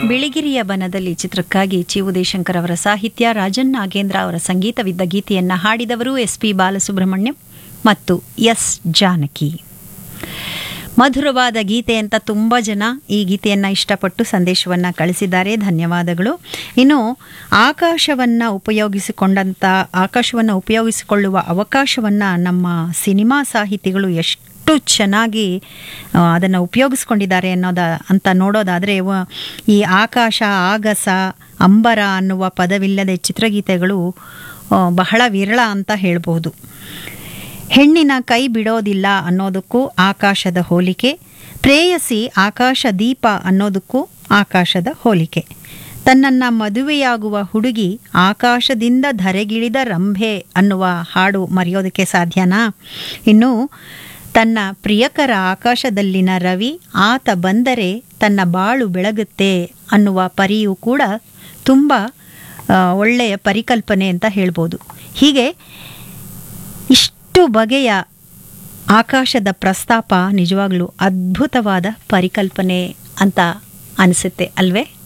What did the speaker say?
ಬಿಳಿಗಿರಿಯ ಬನದಲ್ಲಿ ಚಿತ್ರಕ್ಕಾಗಿ ಚಿ ಉದಯಶಂಕರ್ ಅವರ ಸಾಹಿತ್ಯ ರಾಜನ್ ನಾಗೇಂದ್ರ ಅವರ ಸಂಗೀತವಿದ್ದ ಗೀತೆಯನ್ನ ಹಾಡಿದವರು ಎಸ್ ಪಿ ಬಾಲಸುಬ್ರಹ್ಮಣ್ಯಂ ಮತ್ತು ಎಸ್ ಜಾನಕಿ ಮಧುರವಾದ ಗೀತೆ ಅಂತ ತುಂಬ ಜನ ಈ ಗೀತೆಯನ್ನು ಇಷ್ಟಪಟ್ಟು ಸಂದೇಶವನ್ನು ಕಳಿಸಿದ್ದಾರೆ ಧನ್ಯವಾದಗಳು ಇನ್ನು ಆಕಾಶವನ್ನು ಉಪಯೋಗಿಸಿಕೊಂಡಂಥ ಆಕಾಶವನ್ನು ಉಪಯೋಗಿಸಿಕೊಳ್ಳುವ ಅವಕಾಶವನ್ನು ನಮ್ಮ ಸಿನಿಮಾ ಸಾಹಿತಿಗಳು ಎಷ್ಟು ಚೆನ್ನಾಗಿ ಅದನ್ನು ಉಪಯೋಗಿಸ್ಕೊಂಡಿದ್ದಾರೆ ಅನ್ನೋದ ಅಂತ ನೋಡೋದಾದರೆ ವ- ಈ ಆಕಾಶ ಆಗಸ ಅಂಬರ ಅನ್ನುವ ಪದವಿಲ್ಲದೆ ಚಿತ್ರಗೀತೆಗಳು ಆ, ಬಹಳ ವಿರಳ ಅಂತ ಹೇಳ್ಬೋದು ಹೆಣ್ಣಿನ ಕೈ ಬಿಡೋದಿಲ್ಲ ಅನ್ನೋದಕ್ಕೂ ಆಕಾಶದ ಹೋಲಿಕೆ ಪ್ರೇಯಸಿ ಆಕಾಶ ದೀಪ ಅನ್ನೋದಕ್ಕೂ ಆಕಾಶದ ಹೋಲಿಕೆ ತನ್ನನ್ನು ಮದುವೆಯಾಗುವ ಹುಡುಗಿ ಆಕಾಶದಿಂದ ಧರೆಗಿಳಿದ ರಂಭೆ ಅನ್ನುವ ಹಾಡು ಮರೆಯೋದಕ್ಕೆ ಸಾಧ್ಯನಾ ಇನ್ನು ತನ್ನ ಪ್ರಿಯಕರ ಆಕಾಶದಲ್ಲಿನ ರವಿ ಆತ ಬಂದರೆ ತನ್ನ ಬಾಳು ಬೆಳಗುತ್ತೆ ಅನ್ನುವ ಪರಿಯೂ ಕೂಡ ತುಂಬ ಆ, ಒಳ್ಳೆಯ ಪರಿಕಲ್ಪನೆ ಅಂತ ಹೇಳ್ಬೋದು ಹೀಗೆ ಇಷ್ಟು ಬಗೆಯ ಆಕಾಶದ ಪ್ರಸ್ತಾಪ ನಿಜವಾಗ್ಲೂ ಅದ್ಭುತವಾದ ಪರಿಕಲ್ಪನೆ ಅಂತ ಅನಿಸುತ್ತೆ ಅಲ್ವೇ